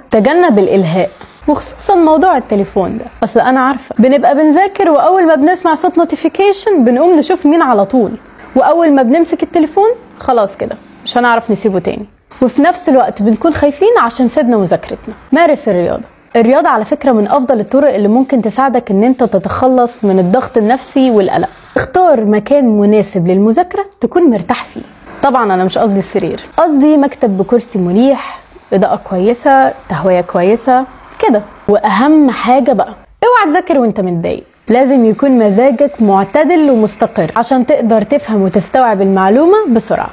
تجنب الالهاء وخصوصا موضوع التليفون ده اصل انا عارفه بنبقى بنذاكر واول ما بنسمع صوت نوتيفيكيشن بنقوم نشوف مين على طول واول ما بنمسك التليفون خلاص كده مش هنعرف نسيبه تاني وفي نفس الوقت بنكون خايفين عشان سيبنا مذاكرتنا مارس الرياضه الرياضة على فكرة من أفضل الطرق اللي ممكن تساعدك إن أنت تتخلص من الضغط النفسي والقلق. اختار مكان مناسب للمذاكرة تكون مرتاح فيه. طبعا أنا مش قصدي السرير، قصدي مكتب بكرسي مريح، إضاءة كويسة، تهوية كويسة، كده. وأهم حاجة بقى، اوعى تذاكر وأنت متضايق. لازم يكون مزاجك معتدل ومستقر عشان تقدر تفهم وتستوعب المعلومة بسرعة